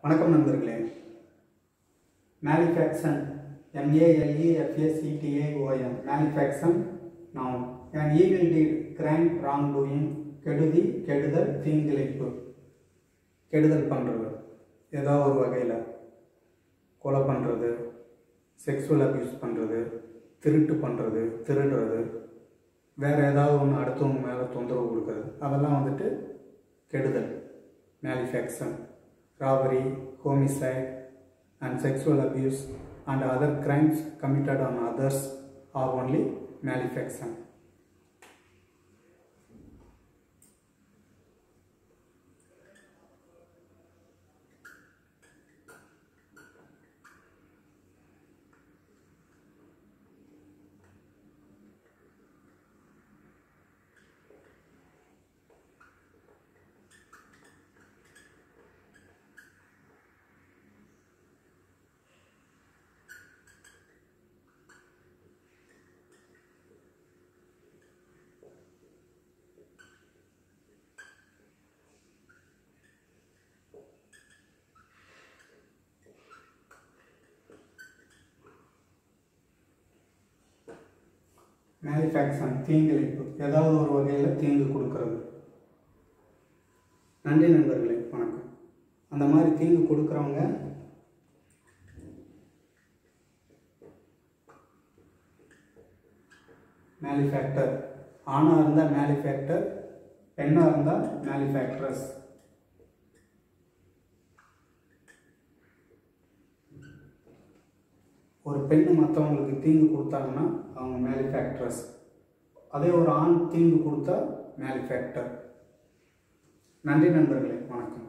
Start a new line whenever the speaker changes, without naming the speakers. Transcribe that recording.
வணக்கம் நண்பர்களே மேலிஃபேக்சன் எம்ஏஎல்இ எஃப்ஏசிடிஏ ஓஎம் மேலிஃபேக்சன் நான் an evil deed crime wrong doing கெடுதி கெடுதல் தீங்கிழைப்பு கெடுதல் பண்ணுறது ஏதோ ஒரு வகையில் கொலை பண்ணுறது செக்ஸுவல் அப்யூஸ் பண்ணுறது திருட்டு பண்ணுறது திருடுறது வேறு ஏதாவது ஒன்று அடுத்தவங்க மேலே தொந்தரவு கொடுக்கறது அதெல்லாம் வந்துட்டு கெடுதல் malefaction robbery homicide and sexual abuse and other crimes committed on others are only malefaction malefaction தீங்கிழைப்பு ஏதாவது ஒரு வகையில் தீங்கு கொடுக்கறது நன்றி நண்பர்களே வணக்கம் அந்த மாதிரி தீங்கு கொடுக்குறவங்க மேலிஃபேக்டர் ஆணாக இருந்தால் மேலிஃபேக்டர் பெண்ணாக இருந்தால் மேலிஃபேக்ட்ரஸ் ஒரு பெண் மற்றவங்களுக்கு தீங்கு கொடுத்தாங்கன்னா அவங்க மேலிஃபேக்ட்ரஸ் அதே ஒரு ஆண் தீங்கு கொடுத்தா மேலிஃபேக்டர் நன்றி நண்பர்களே வணக்கம்